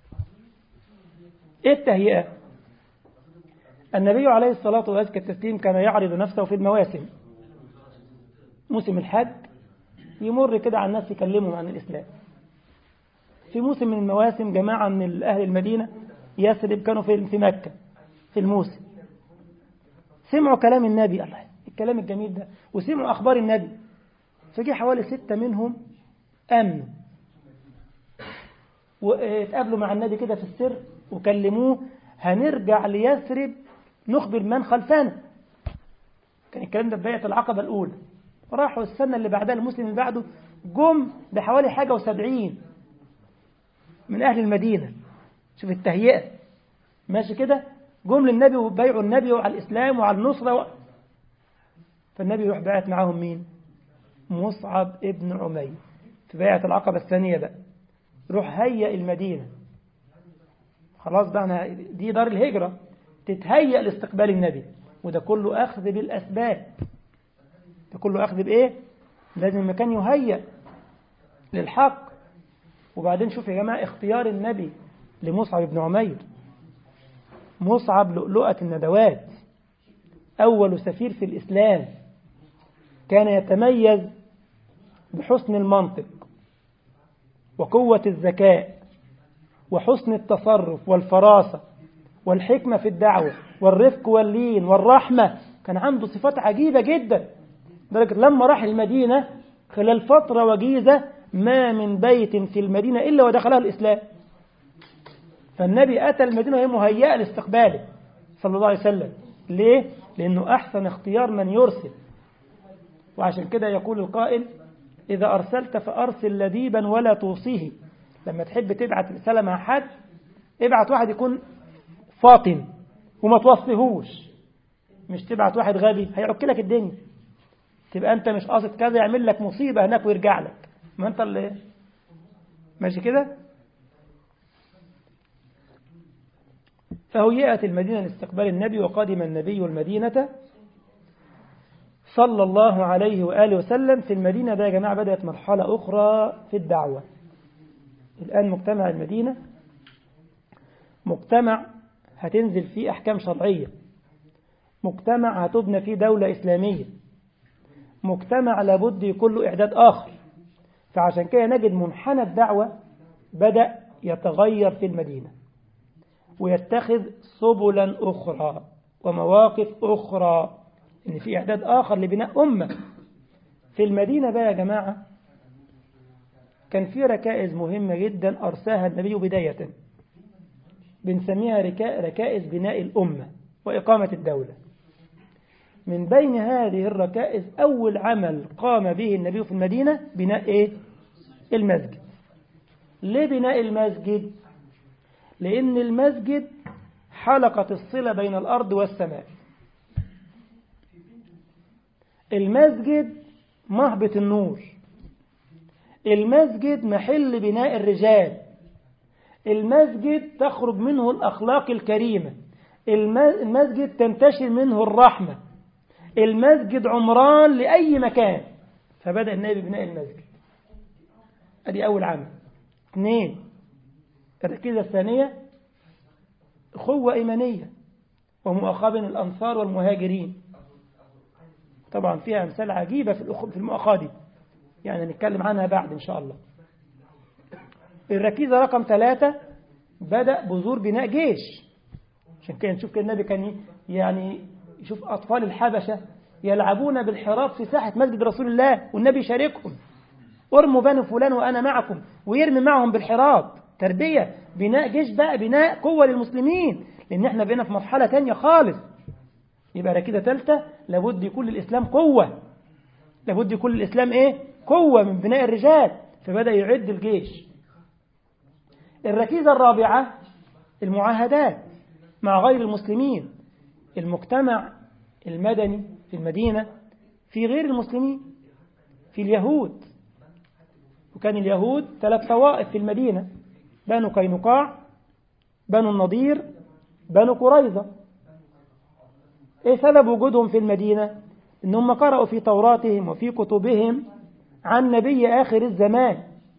ايه التهيئة النبي عليه الصلاة وأزكى التسليم كان يعرض نفسه في المواسم موسم الحج يمر كده على الناس يكلمهم عن الإسلام في موسم من المواسم جماعة من أهل المدينة يثرب كانوا في في مكة في الموسم سمعوا كلام النبي الله الكلام الجميل ده وسمعوا أخبار النبي فجي حوالي ستة منهم أمنوا واتقابلوا مع النبي كده في السر وكلموه هنرجع ليثرب نخبر من خلفنا كان الكلام ده بداية العقبة الأولى راحوا السنة اللي بعدها المسلم اللي بعده جم بحوالي حاجة وسبعين من أهل المدينة شوف التهيئة ماشي كده جم للنبي وبيعوا النبي وعلى الإسلام وعلى النصرة و... فالنبي يروح باعت معاهم مين مصعب ابن عمير في بيعة العقبة الثانية بقى روح هيئ المدينة خلاص بقى أنا دي دار الهجرة تتهيأ لاستقبال النبي وده كله أخذ بالأسباب ده كله أخذ بإيه لازم المكان يهيأ للحق وبعدين شوف يا جماعة اختيار النبي لمصعب بن عمير مصعب لؤلؤة الندوات أول سفير في الإسلام كان يتميز بحسن المنطق وقوة الذكاء وحسن التصرف والفراسة والحكمة في الدعوة والرفق واللين والرحمة كان عنده صفات عجيبة جدا لذلك لما راح المدينة خلال فترة وجيزة ما من بيت في المدينة إلا ودخلها الإسلام فالنبي أتى المدينة وهي مهيئة لاستقباله صلى الله عليه وسلم ليه؟ لأنه أحسن اختيار من يرسل وعشان كده يقول القائل إذا أرسلت فأرسل لذيبا ولا توصيه لما تحب تبعت رسالة مع حد ابعت واحد يكون فاطن وما توصيهوش مش تبعت واحد غبي هيعك لك الدنيا تبقى أنت مش قاصد كذا يعمل لك مصيبة هناك ويرجع لك ما أنت اللي ماشي كده فهيئت المدينة لاستقبال النبي وقدم النبي المدينة صلى الله عليه وآله وسلم في المدينة ده يا جماعة بدأت مرحلة أخرى في الدعوة الآن مجتمع المدينة مجتمع هتنزل فيه أحكام شرعية مجتمع هتبنى فيه دولة إسلامية مجتمع لابد يكون له إعداد آخر فعشان كده نجد منحنى الدعوة بدأ يتغير في المدينة ويتخذ سبلا أخرى ومواقف أخرى إن في إعداد آخر لبناء أمة في المدينة بقى يا جماعة كان في ركائز مهمة جدا أرساها النبي بداية بنسميها ركائز بناء الأمة وإقامة الدولة من بين هذه الركائز أول عمل قام به النبي في المدينة بناء إيه؟ المسجد ليه بناء المسجد؟ لأن المسجد حلقة الصلة بين الأرض والسماء المسجد مهبط النور المسجد محل بناء الرجال المسجد تخرج منه الأخلاق الكريمة المسجد تنتشر منه الرحمة المسجد عمران لأي مكان فبدأ النبي ببناء المسجد ادي أول عمل اثنين الركيزة الثانية أخوة إيمانية ومؤاخاة بين الأنصار والمهاجرين طبعا فيها أمثال عجيبة في المؤاخاة دي يعني نتكلم عنها بعد إن شاء الله الركيزة رقم ثلاثة بدأ بذور بناء جيش عشان كده نشوف كده النبي كان يعني يشوف أطفال الحبشة يلعبون بالحراب في ساحة مسجد رسول الله والنبي يشاركهم ارموا بني فلان وأنا معكم ويرمي معهم بالحراب تربية بناء جيش بقى بناء قوة للمسلمين لأن احنا بقينا في مرحلة تانية خالص يبقى ركيزة ثالثة لابد يكون للإسلام قوة لابد يكون للإسلام إيه قوة من بناء الرجال فبدأ يعد الجيش الركيزة الرابعة المعاهدات مع غير المسلمين المجتمع المدني في المدينة في غير المسلمين في اليهود وكان اليهود ثلاث طوائف في المدينة بنو قينقاع بنو النضير بنو قريظة ايه سبب وجودهم في المدينة انهم قرأوا في توراتهم وفي كتبهم عن نبي آخر الزمان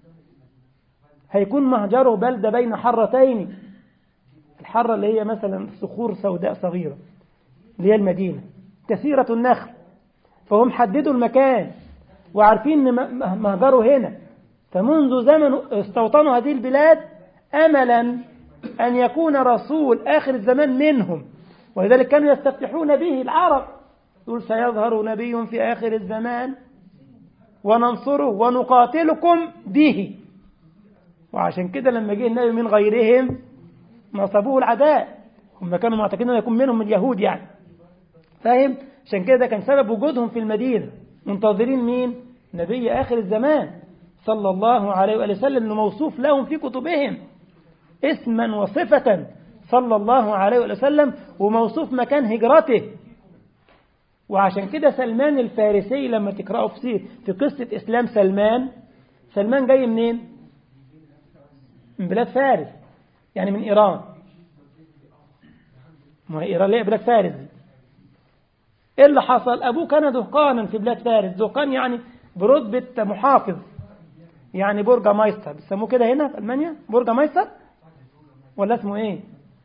هيكون مهجره بلدة بين حرتين الحرة اللي هي مثلا صخور سوداء صغيرة اللي هي المدينة كثيرة النخل فهم حددوا المكان وعارفين ان مهجره هنا فمنذ زمن استوطنوا هذه البلاد أملا أن يكون رسول آخر الزمان منهم ولذلك كانوا يستفتحون به العرب يقول سيظهر نبي في آخر الزمان وننصره ونقاتلكم به وعشان كده لما جه النبي من غيرهم نصبوه العداء هم كانوا معتقدين أن يكون منهم اليهود يعني فاهم عشان كده كان سبب وجودهم في المدينة منتظرين مين نبي آخر الزمان صلى الله عليه وآله وسلم موصوف لهم في كتبهم اسما وصفة صلى الله عليه وآله وسلم وموصوف مكان هجرته وعشان كده سلمان الفارسي لما تقرأوا في في قصة إسلام سلمان سلمان جاي منين؟ من بلاد فارس يعني من إيران ما هي إيران ليه بلاد فارس دي إيه اللي حصل؟ أبوه كان دهقانا في بلاد فارس دهقان يعني برتبة محافظ يعني برجا مايستر بيسموه كده هنا في ألمانيا برجا مايستر ولا اسمه إيه؟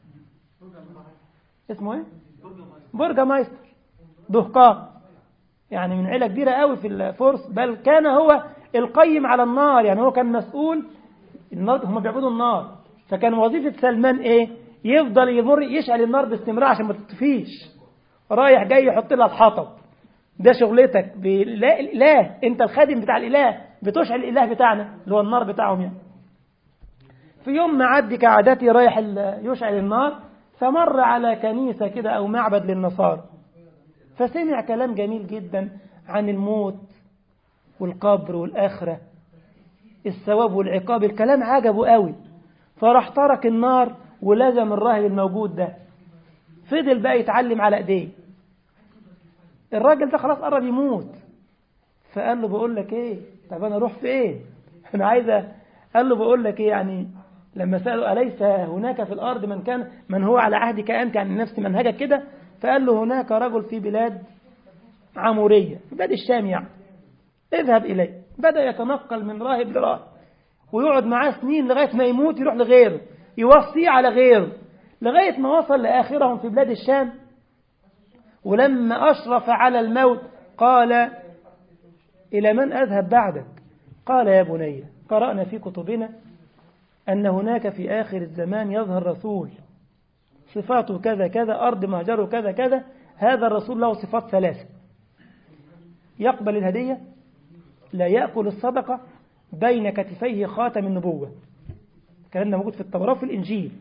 اسمه إيه؟ برجا مايستر دهقان يعني من عيلة كبيرة قوي في الفرس بل كان هو القيم على النار يعني هو كان مسؤول النار هم بيعبدوا النار فكان وظيفة سلمان ايه يفضل يمر يشعل النار باستمرار عشان ما تطفيش رايح جاي يحط لها الحطب ده شغلتك لا الاله انت الخادم بتاع الاله بتشعل الاله بتاعنا اللي هو النار بتاعهم يعني في يوم ما عدي كعادتي رايح يشعل النار فمر على كنيسة كده أو معبد للنصارى فسمع كلام جميل جدا عن الموت والقبر والآخرة الثواب والعقاب الكلام عجبه قوي فراح ترك النار ولزم الراهب الموجود ده فضل بقى يتعلم على ايديه الراجل ده خلاص قرب يموت فقال له بقول لك ايه طب انا اروح فين انا عايز قال له بقول لك إيه يعني لما سألوا أليس هناك في الأرض من كان من هو على عهدك أنت يعني نفس منهجك كده فقال له هناك رجل في بلاد عمورية في بلاد الشام يعني اذهب إليه بدأ يتنقل من راهب لراهب ويقعد معاه سنين لغاية ما يموت يروح لغيره يوصيه على غيره لغاية ما وصل لآخرهم في بلاد الشام ولما أشرف على الموت قال إلى من أذهب بعدك قال يا بني قرأنا في كتبنا أن هناك في آخر الزمان يظهر رسول صفاته كذا كذا أرض مهجره كذا كذا هذا الرسول له صفات ثلاثة يقبل الهدية لا يأكل الصدقة بين كتفيه خاتم النبوة الكلام ده موجود في التوراة وفي الإنجيل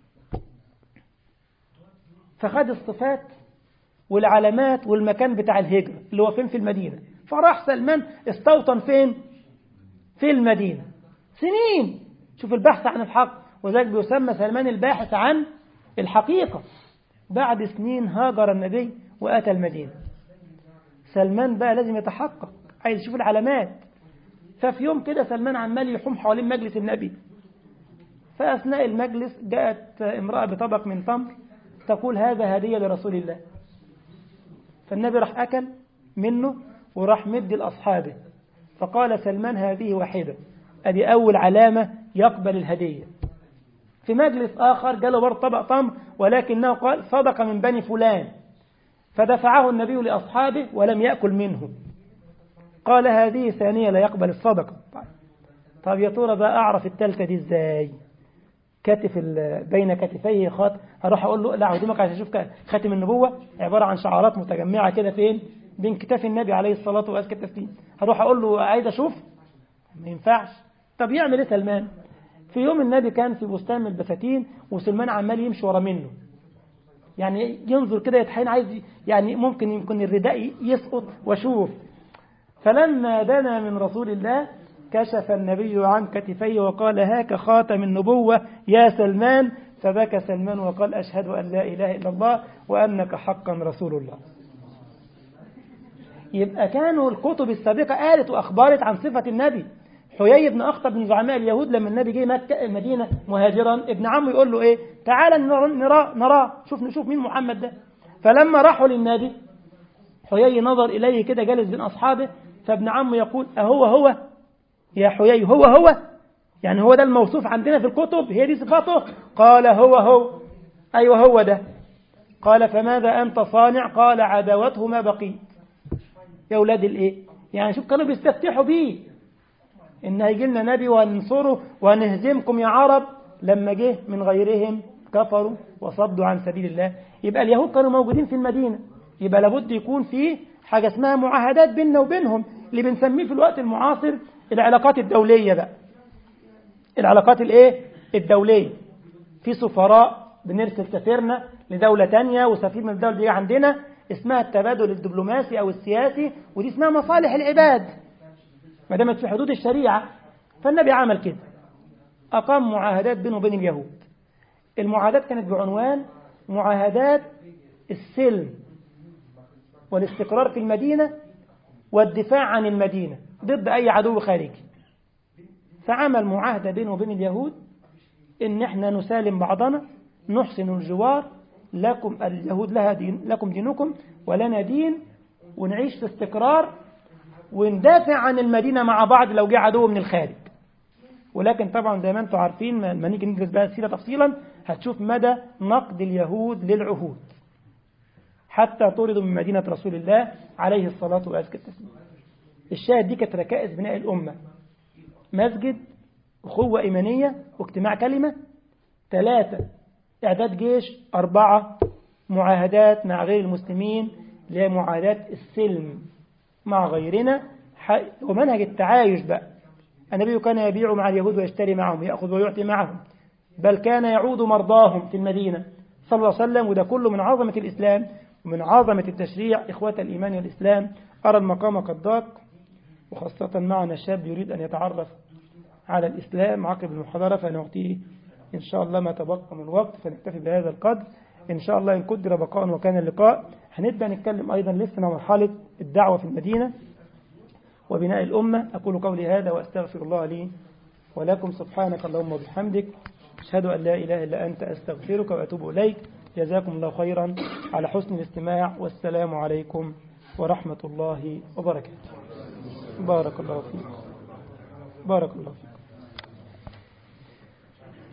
فخد الصفات والعلامات والمكان بتاع الهجرة اللي هو فين في المدينة فراح سلمان استوطن فين في المدينة سنين شوف البحث عن الحق وذلك بيسمى سلمان الباحث عن الحقيقة بعد سنين هاجر النبي وأتى المدينة سلمان بقى لازم يتحقق عايز يشوف العلامات ففي يوم كده سلمان عمال يحوم حوالين مجلس النبي فأثناء المجلس جاءت امرأة بطبق من تمر تقول هذا هدية لرسول الله فالنبي راح أكل منه وراح مد لأصحابه فقال سلمان هذه واحدة أدي أول علامة يقبل الهدية في مجلس آخر جاله برضه طبق تمر ولكنه قال صدق من بني فلان فدفعه النبي لأصحابه ولم يأكل منه قال هذه ثانية لا يقبل الصدقة طب يا ترى بقى أعرف التالتة دي إزاي كتف بين كتفيه خاتم هروح أقول له لا عودمك عشان أشوف خاتم النبوة عبارة عن شعارات متجمعة كده فين بين كتاف النبي عليه الصلاة وأزكى التسليم هروح أقول له عايز أشوف ما ينفعش طب يعمل إيه سلمان في يوم النبي كان في بستان من البساتين وسلمان عمال يمشي ورا منه يعني ينظر كده يتحين عايز يعني ممكن يمكن الرداء يسقط واشوف فلما دنا من رسول الله كشف النبي عن كتفيه وقال هاك خاتم النبوة يا سلمان فبكى سلمان وقال أشهد أن لا إله إلا الله وأنك حقا رسول الله يبقى كانوا الكتب السابقة قالت وأخبرت عن صفة النبي حيي بن أخطب من زعماء اليهود لما النبي جه مكة المدينة مهاجرا ابن عمه يقول له إيه تعالى نرى نرى شوف نشوف مين محمد ده فلما راحوا للنبي حيي نظر إليه كده جالس بين أصحابه فابن عمه يقول أهو هو يا حيي هو هو يعني هو ده الموصوف عندنا في الكتب هي دي صفاته قال هو هو أيوه هو ده قال فماذا أنت صانع قال عداوته ما بقيت يا أولاد الإيه يعني شوف كانوا بيستفتحوا بيه إن هيجي لنا نبي وهننصره وهنهزمكم يا عرب لما جه من غيرهم كفروا وصدوا عن سبيل الله يبقى اليهود كانوا موجودين في المدينة يبقى لابد يكون في حاجة اسمها معاهدات بيننا وبينهم اللي بنسميه في الوقت المعاصر العلاقات الدولية بقى العلاقات الايه الدولية في سفراء بنرسل سفيرنا لدولة تانية وسفير من الدولة دي عندنا اسمها التبادل الدبلوماسي أو السياسي ودي اسمها مصالح العباد ما دامت في حدود الشريعة فالنبي عمل كده أقام معاهدات بينه وبين اليهود المعاهدات كانت بعنوان معاهدات السلم والاستقرار في المدينة والدفاع عن المدينة ضد أي عدو خارجي فعمل معاهدة بينه وبين اليهود إن إحنا نسالم بعضنا نحسن الجوار لكم اليهود لها دين لكم دينكم ولنا دين ونعيش في استقرار وندافع عن المدينة مع بعض لو جه عدو من الخارج ولكن طبعا زي ما انتم عارفين ما نيجي ندرس بقى السيرة تفصيلا هتشوف مدى نقد اليهود للعهود حتى طردوا من مدينة رسول الله عليه الصلاة وأزكى التسليم الشاهد دي كانت ركائز بناء الأمة مسجد أخوة إيمانية واجتماع كلمة ثلاثة إعداد جيش أربعة معاهدات مع غير المسلمين اللي هي معاهدات السلم مع غيرنا ومنهج التعايش بقى النبي كان يبيع مع اليهود ويشتري معهم يأخذ ويعطي معهم بل كان يعود مرضاهم في المدينة صلى الله عليه وسلم وده كله من عظمة الإسلام ومن عظمة التشريع إخوة الإيمان والإسلام أرى المقام قد ضاق وخاصة معنا شاب يريد أن يتعرف على الإسلام عقب المحاضرة فنعطيه إن شاء الله ما تبقى من وقت فنكتفي بهذا القدر إن شاء الله إن قدر بقاء وكان اللقاء هنبدأ نتكلم أيضا لسه مرحلة الدعوة في المدينة وبناء الأمة أقول قولي هذا وأستغفر الله لي ولكم سبحانك اللهم وبحمدك أشهد أن لا إله إلا أنت أستغفرك وأتوب إليك جزاكم الله خيرا على حسن الاستماع والسلام عليكم ورحمة الله وبركاته بارك الله فيك بارك الله فيك